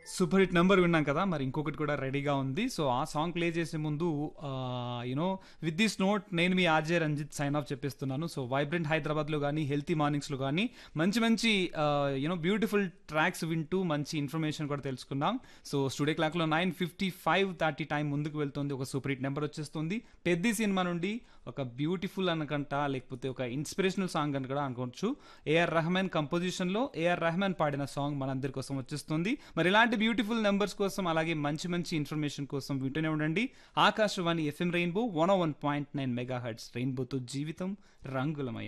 super hit number విన్నాం కదా మరి ఇంకొకటి కూడా రెడీగా ఉంది సో ఆ సాంగ్ ప్లే చేసే ముందు యునో విత్ దిస్ నోట్ నేను మీ ఆర్జే రంజిత్ సైన్ ఆఫ్ చెప్పిస్తున్నాను సో వైబ్రెంట్ హైదరాబాద్లో కానీ హెల్తీ మార్నింగ్స్లో కానీ మంచి మంచి యూనో బ్యూటిఫుల్ ట్రాక్స్ వింటూ మంచి ఇన్ఫర్మేషన్ కూడా తెలుసుకున్నాం సో స్టూడియో క్లాక్లో nine fifty five thirty time ముందుకు వెళ్తుంది ఒక సూపర్ హిట్ నెంబర్ వచ్చేస్తుంది పెద్ద సినిమా నుండి ఒక బ్యూటిఫుల్ అనకంట లేకపోతే ఒక ఇన్స్పిరేషనల్ సాంగ్ అని కూడా అనుకోవచ్చు ఏఆర్ రెహమాన్ కంపోజిషన్లో ఏఆర్ రెహమాన్ పాడిన సాంగ్ మనందరి కోసం వచ్చేస్తుంది మరి ఇలాంటి బ్యూటిఫుల్ నెంబర్స్ కోసం అలాగే మంచి మంచి ఇన్ఫర్మేషన్ కోసం వింటూనే ఉండండి Akashvani FM rainbow one one point nine megahertz రెయిన్బోతో జీవితం రంగులమయం